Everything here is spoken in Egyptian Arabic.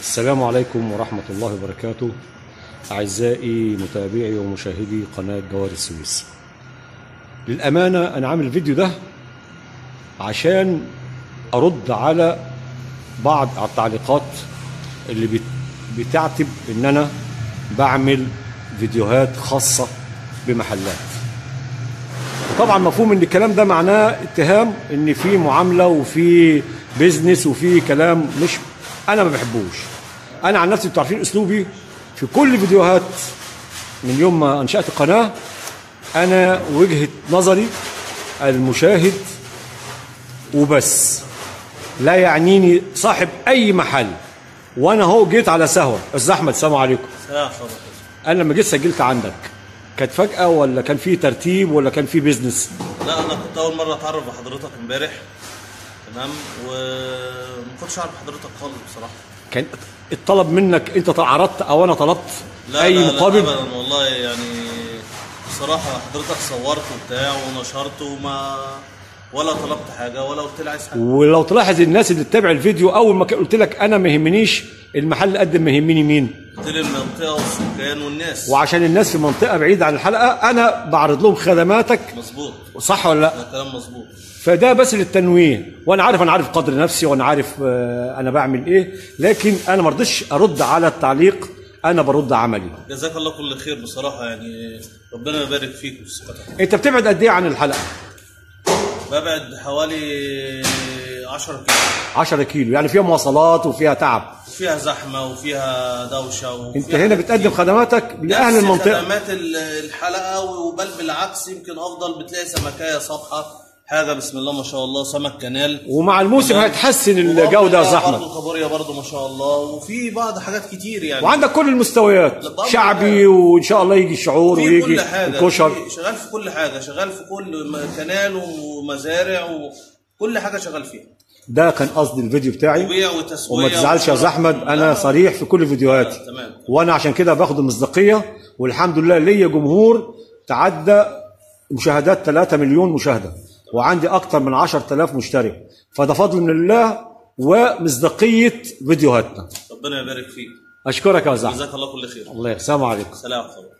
السلام عليكم ورحمة الله وبركاته أعزائي متابعي ومشاهدي قناة جوار السويس للأمانة أنا عامل الفيديو ده عشان أرد على بعض التعليقات اللي بت- بتعتب إن أنا بعمل فيديوهات خاصة بمحلات طبعا مفهوم ان الكلام ده معناه اتهام ان في معامله وفي بيزنس وفي كلام مش انا ما بحبوش انا عن نفسي انتوا عارفين اسلوبي في كل فيديوهات من يوم ما انشات القناه انا وجهه نظري المشاهد وبس لا يعنيني صاحب اي محل وانا هو جيت على سهوه استاذ احمد السلام عليكم لا خلاص انا لما جيت سجلت عندك كانت فجاه ولا كان في ترتيب ولا كان في بيزنس لا انا كنت اول مره اتعرف بحضرتك امبارح تمام وما كنتش اعرف حضرتك خالص بصراحه كان الطلب منك انت عرضت او انا طلبت لا اي لا مقابل لا ابدا والله يعني بصراحه حضرتك صورت وبتاع ونشرت وما ولا طلبت حاجه ولا قلت لي عايز حاجه ولو تلاحظ الناس اللي تتابع الفيديو اول ما قلت لك انا ما يهمنيش المحل قد ما يهمني مين قلت لي المنطقه والسكان والناس وعشان الناس في منطقه بعيده عن الحلقه انا بعرض لهم خدماتك مظبوط صح ولا لا ده كلام مظبوط فده بس للتنويه وانا عارف انا عارف قدر نفسي وانا عارف آه، انا بعمل ايه لكن انا ما رضيتش ارد على التعليق انا برد عملي جزاك الله كل خير بصراحه يعني ربنا يبارك فيك وصحتك انت بتبعد قد ايه عن الحلقه ببعد حوالي 10 كيلو 10 كيلو يعني فيها مواصلات وفيها تعب فيها زحمه وفيها دوشه وفيها انت هنا حاجات بتقدم كتير. خدماتك لاهل نفس المنطقه خدمات ال- الحلقه وبل بالعكس يمكن افضل بتلاقي سمكايه صبحه حاجه بسم الله ما شاء الله سمك كنال ومع الموسم تمام. هيتحسن وبرضه الجوده يا لا، زحمه برضه كابوريا برضه ما شاء الله وفي بعض حاجات كتير يعني وعندك كل المستويات لا، طبعاً. شعبي وان شاء الله يجي الشعور في ويجي كل حاجه الكشر في- شغال في كل حاجه شغال في كل م- كنال ومزارع وكل حاجه شغال فيها ده كان قصدي الفيديو بتاعي وبيع وتسويه وما تزعلش يا وشرب. احمد انا لا، صريح في كل فيديوهاتي تمام. وانا عشان كده باخد المصداقيه والحمد لله ليا جمهور تعدى مشاهدات 3 مليون مشاهده وعندي اكتر من 10000 مشترك فده فضل من الله ومصداقيه فيديوهاتنا ربنا يبارك فيك اشكرك يا زحمه جزاك الله كل خير الله السلام عليكم سلام عليكم